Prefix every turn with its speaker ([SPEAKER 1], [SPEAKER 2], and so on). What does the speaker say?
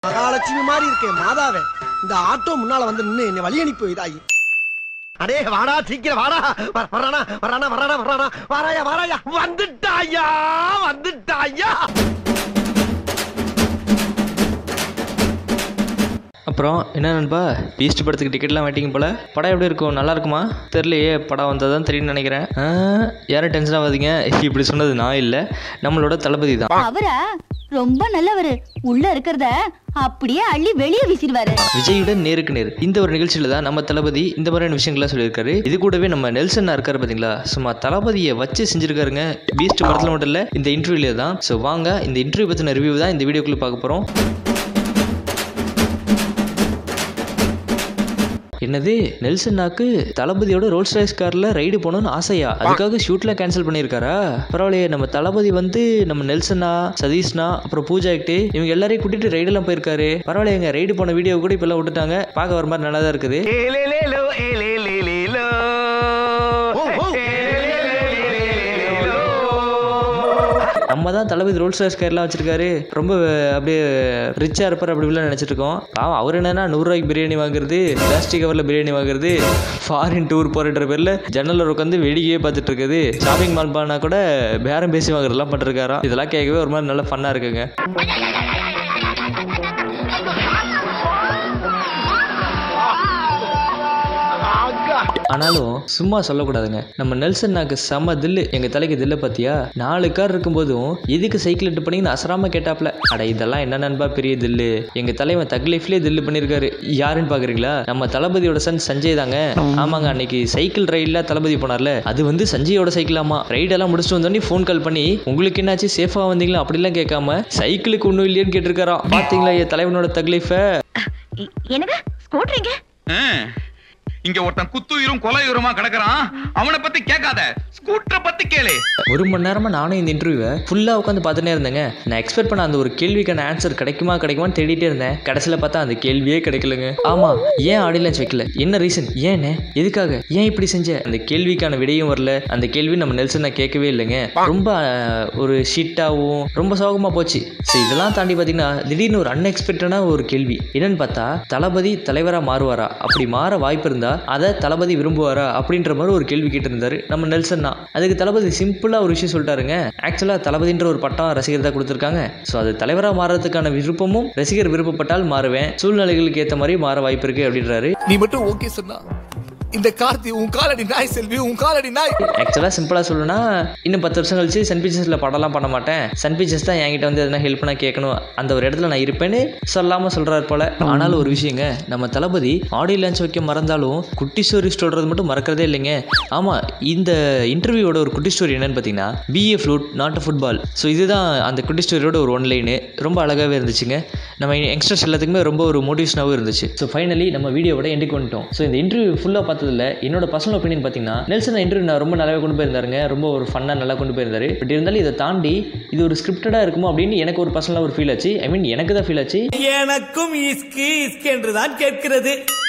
[SPEAKER 1] மகாலட்சுமி மாதிரி இருக்கேன் மாதாவே இந்த ஆட்டோ முன்னால வந்து நின்னு என்னை வழி அனுப்பி வைதாயி அடே வாடா சீக்கிரம் வாடா வர- வரானா வரானா வரானா வரானா வாராயா வாராயா வந்துட்டாயா வந்துட்டாயா
[SPEAKER 2] அப்புறம் என்ன நண்பா பீஸ்ட் படத்துக்கு டிக்கெட்லாம் வெயிட்டிங் போல படம் எப்படி இருக்கும் நல்லா இருக்குமா தெரியலையே படம் வந்தால் தான் தெரியும்னு நினைக்கிறேன் ஆ, யாரும் டென்ஷன் ஆகாதீங்க இப்படி சொன்னது நான் இல்லை நம்மளோட தளபதி தான்
[SPEAKER 3] அவரா ரொம்ப நல்லவரு உள்ள இருக்கிறத அப்படியே அள்ளி வெளியே வீசிடுவாரு
[SPEAKER 2] விஜயுடன் நேருக்கு நேர் இந்த ஒரு நிகழ்ச்சியில தான் நம்ம தளபதி இந்த மாதிரியான விஷயங்கள்லாம் சொல்லியிருக்காரு இது கூடவே நம்ம நெல்சன் இருக்காரு பாத்தீங்களா சும்மா தளபதியை வச்சு செஞ்சிருக்காருங்க பீஸ்ட் படத்துல மட்டும் இல்ல இந்த இன்டர்வியூல தான் ஸோ வாங்க இந்த இன்டர்வியூ பத்தின ரிவ்யூ தான் இந்த வீடியோக்குள்ள பார்க்க போறோம் என்னது நெல்சன்னாக்கு தளபதியோட ரோல்ஸ் ரைஸ் கார்ல ரைடு போகணும்னு ஆசையா அதுக்காக ஷூட்ல கேன்சல் பண்ணியிருக்காரா பரவாயில்லையே நம்ம தளபதி வந்து நம்ம நெல்சனா சதீஷ்னா அப்புறம் பூஜா ஆக்டி இவங்க எல்லாரையும் கூட்டிட்டு ரைடெல்லாம் போயிருக்காரு பரவாயில்லையங்க ரைடு போன வீடியோ கூட இப்பெல்லாம் விட்டுட்டாங்க பார்க்க வர மாதிரி நல்லா தான் இருக்குது நம்ம தான் தளபதி ரோல்ஸ் ரைஸ் கார்லாம் வச்சிருக்காரு ரொம்ப அப்படியே ரிச்சா இருப்பார் அப்படி இப்படிலாம் நினைச்சிட்டு இருக்கோம் பாவம் அவர் என்னன்னா நூறுரூவாய்க்கு பிரியாணி வாங்குறது பிளாஸ்டிக் கவர்ல பிரியாணி வாங்குறது ஃபாரின் டூர் போறன்ற பேர்ல ஜன்னல் உட்காந்து வேடிக்கையே பார்த்துட்டு இருக்குது ஷாப்பிங் மால் போனா கூட பேரம் பேசி வாங்குறதெல்லாம் பண்ணிருக்காராம் இதெல்லாம் கேட்கவே ஒரு மாதிரி நல்ல ஃபன்னா இருக்குங்க ஆனாலும் சும்மா சொல்லக்கூடாதுங்க நம்ம நெல்சன் நாக்கு செம்ம தில்லு எங்க தலைக்கு தில்ல பாத்தியா நாலு கார் இருக்கும்போதும் எதுக்கு சைக்கிள் எட்டு பண்ணீங்கன்னு அசராம கேட்டாப்ல அட இதெல்லாம் என்ன நண்பா பெரிய தில்லு எங்க தலைவன் தக் லைஃப்லயே தில்லு பண்ணிருக்காரு யாருன்னு பாக்குறீங்களா நம்ம தளபதியோட சன் சஞ்சய் தாங்க ஆமாங்க அன்னைக்கு சைக்கிள் ரைட்ல தளபதி போனார்ல அது வந்து சஞ்சயோட சைக்கிளாமா ரைடெல்லாம் முடிச்சுட்டு வந்தோடனே ஃபோன் கால் பண்ணி உங்களுக்கு என்னாச்சு சேஃபா வந்தீங்களா அப்படிலாம் கேட்காம சைக்கிளுக்கு ஒன்றும் இல்லையான்னு கேட்டிருக்காராம் பாத்தீங்களா என் தலைவனோட தக் லைஃபை
[SPEAKER 3] எனக்கு ஸ்கூட்டரிங்க
[SPEAKER 4] ஆ. இங்க ஒருத்தன் குத்துயிரும் கொலையுருமா கிடக்குறான் அவனை பத்தி கேட்காத ஸ்கூட்டரை பத்தி கேளு
[SPEAKER 2] ஒரு மணி நேரமா நானும் இந்த இன்டர்வியூவை ஃபுல்லா உட்காந்து பார்த்துட்டே இருந்தேங்க நான் எக்ஸ்பெக்ட் பண்ண அந்த ஒரு கேள்விக்கான ஆன்சர் கிடைக்குமா கிடைக்குமான்னு தேடிட்டே இருந்தேன் கடைசியில் பார்த்தா அந்த கேள்வியே கிடைக்கலங்க ஆமா ஏன் ஆடியன்ஸ் வைக்கல என்ன ரீசன் ஏன்னு எதுக்காக ஏன் இப்படி செஞ்ச அந்த கேள்விக்கான விடையும் வரல அந்த கேள்வி நம்ம நெல்சன் நான் கேட்கவே இல்லைங்க ரொம்ப அஹ், ஒரு ஷீட்டாகவும் ரொம்ப சோகமா போச்சு சரி இதெல்லாம் தாண்டி பார்த்தீங்கன்னா திடீர்னு ஒரு அன்எக்ஸ்பெக்டடான ஒரு கேள்வி என்னன்னு பார்த்தா தளபதி தலைவரா மாறுவாரா அப்படி மாற வாய்ப்பு இருந்தா அதை தளபதி விரும்புவாரா அப்படின்ற மாதிரி ஒரு கேள்வி கேட்டிருந்தாரு நம்ம நெல்சன் தான் அதுக்கு தளபதி சிம்பிளா ஒரு விஷயம் சொல்லிட்டாருங்க ஆக்சுவலா தளபதின்ற ஒரு பட்டம் ரசிகர் தான் கொடுத்துருக்காங்க ஸோ அது தலைவரா மாறதுக்கான விருப்பமும் ரசிகர் விருப்பப்பட்டால் மாறுவேன் சூழ்நிலைகளுக்கு ஏற்ற மாதிரி மாற வாய்ப்பு இருக்கு அப்படின்றாரு
[SPEAKER 5] நீ மட்டும் ஓகே சொன்னா இந்த கார்த்தி உன் காலடி நாய் செல்வி உன் காலடி நாய்
[SPEAKER 2] ஆக்சுவலாக சிம்பிளாக சொல்லணும்னா இன்னும் பத்து வருஷம் கழிச்சு சன் பிக்சர்ஸில் படம்லாம் பண்ண மாட்டேன் சன் பிக்சர்ஸ் தான் என்கிட்ட வந்து எதனா ஹெல்ப் பண்ண கேட்கணும் அந்த ஒரு இடத்துல நான் இருப்பேன்னு சொல்லாமல் சொல்கிறாரு போல ஆனாலும் ஒரு விஷயங்க நம்ம தளபதி ஆடியோ லான்ச் வைக்க மறந்தாலும் குட்டி ஸ்டோரி சொல்கிறது மட்டும் மறக்கிறதே இல்லைங்க ஆமாம் இந்த இன்டர்வியூவோட ஒரு குட்டி ஸ்டோரி என்னன்னு பார்த்தீங்கன்னா be a flute not a football so இதுதான் அந்த குட்டி ஸ்டோரியோட ஒரு ஒன் லைனு ரொம்ப அழகாகவே இருந்துச்சுங்க நம்ம யங்ஸ்டர்ஸ் எல்லாத்துக்குமே ரொம்ப ஒரு மோட்டிவேஷனாகவும் இருந்துச்சு ஸோ ஃபைனலி நம்ம வீடியோவோட எண்டுக்கு வந்துட்டோம் ஸோ இந்த இன்டர்வியூ ஃபுல்லாக பார்த்ததுல என்னோட பர்சனல் ஒப்பீனியன் பார்த்தீங்கன்னா நெல்சன் இன்டர்வியூ நான் ரொம்ப நல்லாவே கொண்டு போயிருந்தாருங்க ரொம்ப ஒரு ஃபன்னாக நல்லா கொண்டு போயிருந்தாரு பட் இருந்தாலும் இதை தாண்டி இது ஒரு ஸ்கிரிப்டடாக இருக்குமோ அப்படின்னு எனக்கு ஒரு பர்சனலாக ஒரு ஃபீல் ஆச்சு ஐ மீன் எனக்கு தான் ஃபீல் ஆச்சு
[SPEAKER 5] எனக்கும் இஸ்கி இஸ்கி என்றுதான் கேட்கிறது